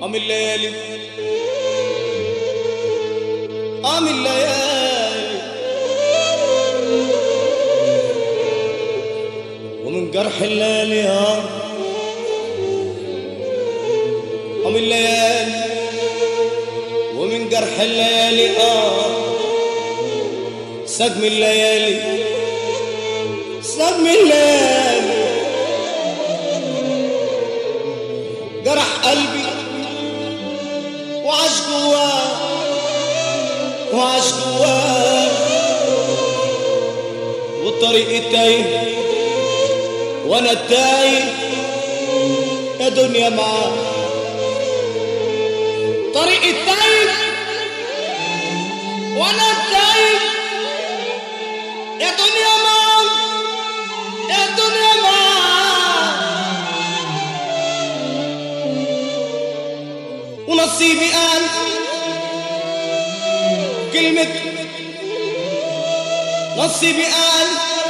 قام الليالي قام الليالي ومن جرح الليالي اه قام الليالي ومن جرح الليالي اه سجم الليالي سجم الليالي جرح قلبي وعاش جواه وعاش جواه والطريق التايه وانا التايه يا دنيا معاه طريق التايه وانا التايه يا دنيا معاه يا دنيا معاه ونصيبي قال كلمة نصيبي قال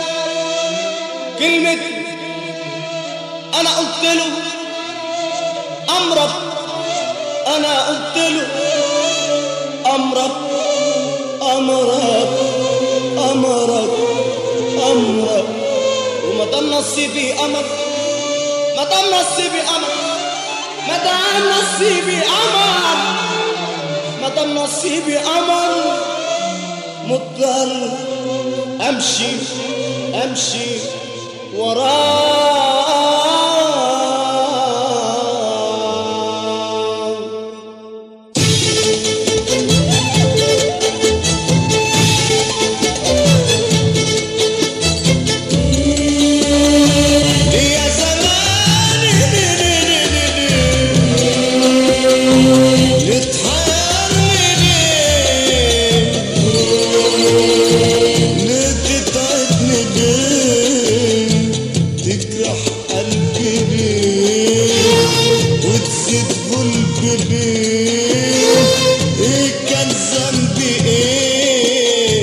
كلمة أنا قلت له أمرك أنا قلت له أمرك أمرك أمرك أمرك وما دام نصيبي أمر ما دام نصيبي أمر ما دام نصيبي أمر ما دام نصيبي أمر مضطر أمشي أمشي وراه يا زماني لتحيرني ليه ليه تتعبني ليه تجرح قلبي ليه وتزيد قلبي ليه ايه كان ذنبي ايه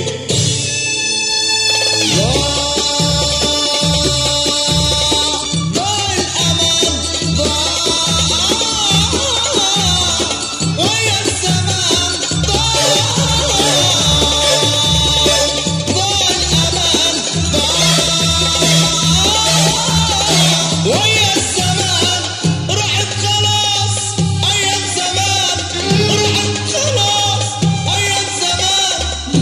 ضاع الأمان ضاع ويا الزمان ضاع ضاع الأمان ويا الزمان راحت خلاص أيام زمان راحت خلاص أيام زمان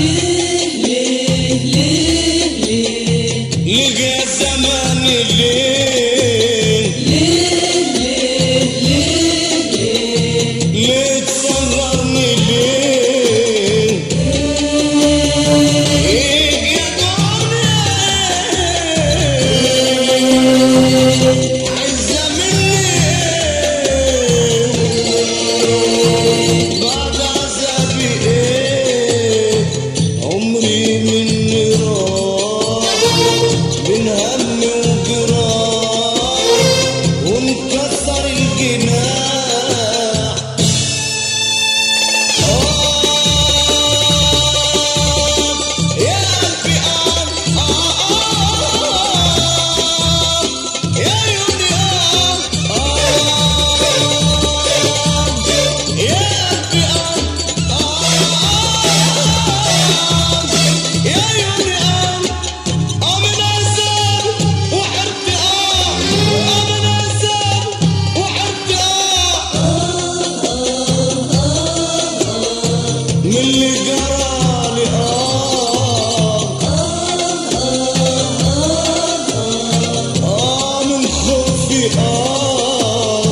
لقى زمان الليل ليه تصغرني ليه إيه يا دنيا عايزة مني إيه بعد عذابي ايه عمري مني راح من هم وجراح وانكسر الجناح آه يا قلبي آه آه آه يا عيوني آه آه يا قلبي آه يا عيوني آه آه من عذاب وحرت آه آه من عذاب وحرت آه من اللي جرالي آه آه من خوفي آه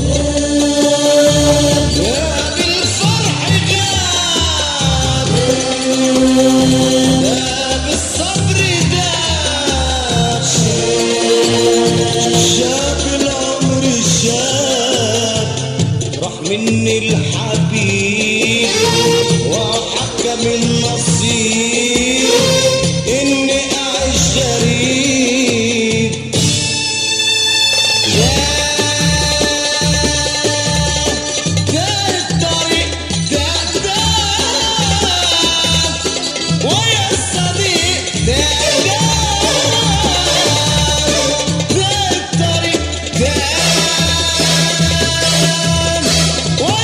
يا بالفرح جاب يا بالصبر داب شاب العمر شاب راح مني الحبيب وحكم النصيب اني اعيش غريب ده الطريق ده ده ويا الصديق ده ده ده الطريق ده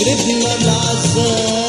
شربنا العذاب